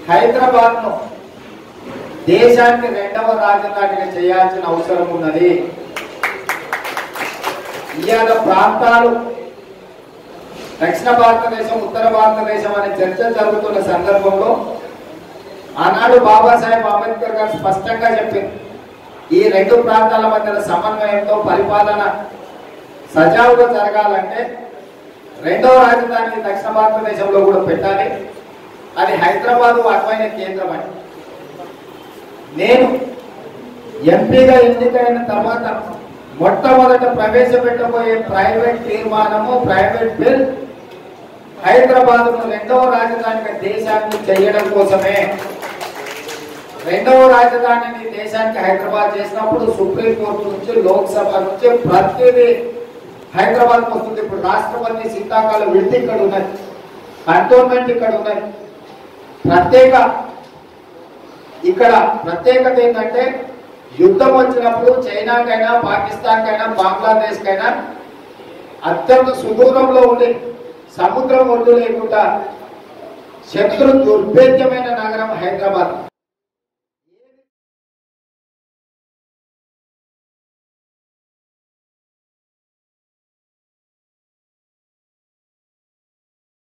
హైదరాబాద్ ను దేశానికి రెండవ రాజధానిగా చేయాల్సిన అవసరం ఉన్నది ఇవాళ ప్రాంతాలు దక్షిణ భారతదేశం ఉత్తర భారతదేశం అనే చర్చ జరుగుతున్న సందర్భంలో ఆనాడు బాబాసాహెబ్ అంబేద్కర్ గారు స్పష్టంగా చెప్పింది ఈ రెండు ప్రాంతాల మధ్య సమన్వయంతో పరిపాలన సజావుగా జరగాలంటే రెండవ రాజధాని దక్షిణ భారతదేశంలో కూడా పెట్టాలి అది హైదరాబాదు అనువైన కేంద్రం అని నేను ఎంపీగా ఎన్నికైన తర్వాత మొట్టమొదట ప్రవేశపెట్టబోయే ప్రైవేట్ తీర్మానము ప్రైవేట్ బిల్ హైదరాబాద్ రెండవ రాజధానిగా దేశానికి చేయడం కోసమే రెండవ రాజధానిని దేశానికి హైదరాబాద్ చేసినప్పుడు సుప్రీంకోర్టు నుంచి లోక్సభ నుంచి ప్రతిదీ హైదరాబాద్ వస్తుంది ఇప్పుడు రాష్ట్రపతి శీతాకాలం విడితే ఇక్కడ ఉన్నది కంటోన్మెంట్ ఇక్కడ ఉన్నది ప్రత్యేక ఇక్కడ ప్రత్యేకత ఏంటంటే యుద్ధం వచ్చినప్పుడు చైనాకైనా పాకిస్తాన్కైనా బంగ్లాదేశ్కైనా అత్యంత సుదూరంలో ఉండి సముద్రం ఒడ్డు లేకుండా శత్రు దుర్భేద్యమైన నగరం హైదరాబాద్